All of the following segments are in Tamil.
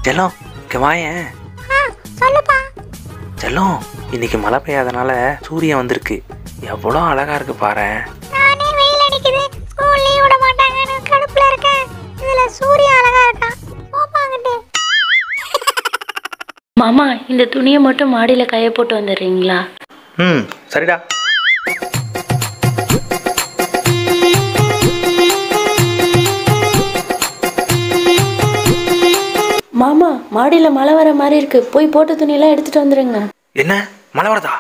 செல்லம் இங்கே வாயேன் ஆ சொல்லுப்பா செல்லம் இன்னைக்கு மழை பெய்யாதனால சூரியன் வந்திருக்கு எவ்வளோ அழகா இருக்கு பாரேன் நானே வெயில் அடிக்குது ஸ்கூல் லீவ் விட மாட்டாங்கன்னு கடுப்புல இருக்கேன் இதுல சூரியன் அழகா இருக்கான் போப்பாங்கிட்டு மாமா இந்த துணியை மட்டும் மாடியில் கைய போட்டு வந்துடுறீங்களா ம் சரிடா மாமா மாடியில் மழை வர மாதிரி இருக்கு போய் போட்ட துணியெல்லாம் எடுத்துட்டு வந்துடுங்க என்ன மழை வருதா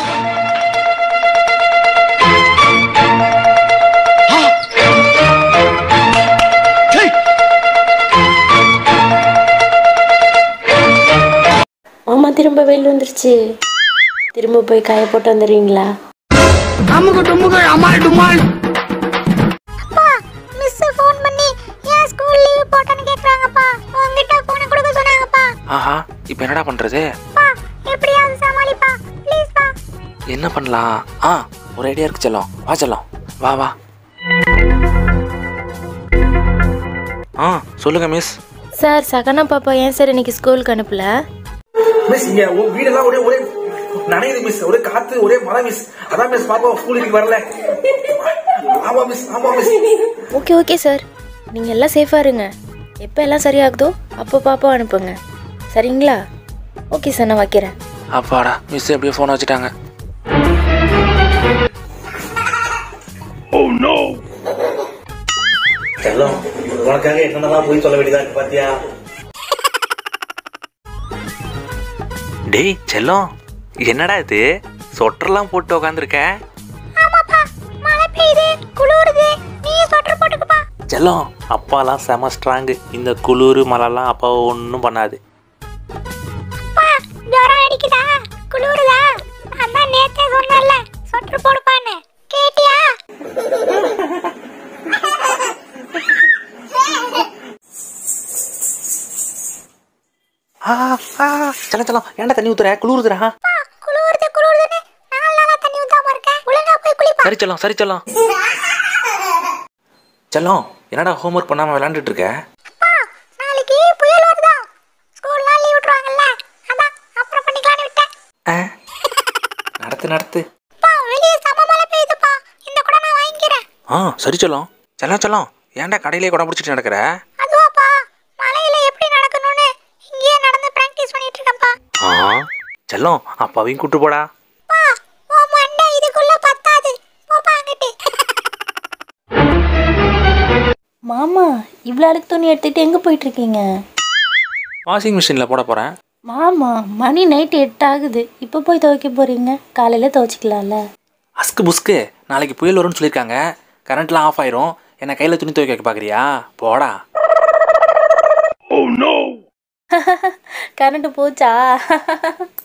மாமா திரும்ப வெயில் வந்துருச்சு திரும்ப போய் காய போட்டு வந்துடுறீங்களா அப்பா மிஸ் ஃபோன் பண்ணி ஏன் ஸ்கூல் லீவ் போட்டேன்னு கேக்குறாங்கப்பா உங்ககிட்ட போனை கொடுக்க சொன்னாங்கப்பா ஆஹா இப்போ என்னடா பண்ணுறது அப்பா எப்படியாவது சமாளிப்பா ப்ளீஸ் பா என்ன பண்ணலாம் ஆ ஒரு ஐடியா இருக்கு செல்லம் வா செல்லம் வா வா ஆ சொல்லுங்க மிஸ் சார் சகனா பாப்பா ஏன் சார் இன்னைக்கு ஸ்கூலுக்கு அனுப்பல மிஸ் இங்க உ- வீடெல்லாம் ஒரே ஒரே நனையுது மிஸ் ஒரே காத்து ஒரே மழை மிஸ் அதான் மிஸ் பாப்பா ஸ்கூலுக்கு வரல ஆமா மிஸ் ஆமா மிஸ் ஓகே ஓகே சார் நீங்கள் எல்லாம் சேஃபாக இருங்க எப்போ எல்லாம் சரியாகுதோ அப்போ பாப்பா அனுப்புங்க சரிங்களா ஓகே சார் நான் வைக்கிறேன் அப்பாடா மிஸ் எப்படியோ ஃபோன் வச்சுட்டாங்க செல்லம் உனக்காக என்னென்னலாம் போய் சொல்ல வேண்டியதா இருக்கு பாத்தியா டேய் செல்லம் என்னடா இது சொட்டர்லாம் போட்டு உக்காந்துருக்க ஆமாப்பா மழை பெய்யுது குளிருது நீ ஸ்வெட்டர் போட்டுக்கப்பா செல்லம் அப்பாலாம் செம ஸ்ட்ராங்கு இந்த குளிர் மழைலாம் அப்பாவை ஒன்றும் பண்ணாது அப்பா ஜுரம் அடிக்குதா குளிருதா அதான் நேத்தே சொன்னேன்ல ஸ்வெட்டர் போடுப்பான்னு கேட்டியா ஆ ஆ செல்லம் செல்லம் ஏன்டா தண்ணி ஊத்துற குளிருதுடா அப்பா குளிருது குளிருதுன்னு நாலு நாளா தண்ணி ஊத்தாம இருக்கேன் ஒழுங்கா போய் குளிப்பா சரி செல்லம் சரி செல்லம் செல்லம் என்னடா ஹோம்ஒர்க் பண்ணாமல் விளையாண்டுட்டு இருக்க அப்பா நாளைக்கு புயல் வருதா ஸ்கூல்லாம் லீவ் விட்டுருவாங்கல்ல அதான் அப்புறம் பண்ணிக்கலாம்னு விட்டேன் ஆ நடத்து நடத்து அப்பா வெளியே சம மழை பெய்யுதுப்பா இந்த கூட நான் வாங்கிக்கிறேன் ஆ சரி செல்லம் செல்லம் செல்லம் ஏன்டா கடையிலே குடம் பிடிச்சிட்டு நடக்கிற அதுவாப்பா மழையில எப்படி நடக்கணும்னு இங்கேயே நடந்து பிராக்டிஸ் பண்ணிட்டு இருக்கேன்ப்பா ஆ செல்லம் அப்பாவையும் கூட்டு போடா அப்பா உன் மண்டை இதுக்குள்ள பத்தாது போப்பா அங்கிட்டு மாமா இவ்வளோ அழுக்கு துணி எடுத்துகிட்டு எங்கே போயிட்டுருக்கீங்க வாஷிங் மிஷினில் போட போகிறேன் மாமா மணி நைட்டு எட்டு ஆகுது இப்போ போய் துவைக்க போகிறீங்க காலையில் துவைச்சிக்கலாம்ல அஸ்கு புஸ்கு நாளைக்கு புயல் வரும்னு சொல்லியிருக்காங்க கரண்ட்லாம் ஆஃப் ஆயிரும் என்ன கையில் துணி துவைக்க வைக்க பார்க்குறியா போடா கரண்ட் போச்சா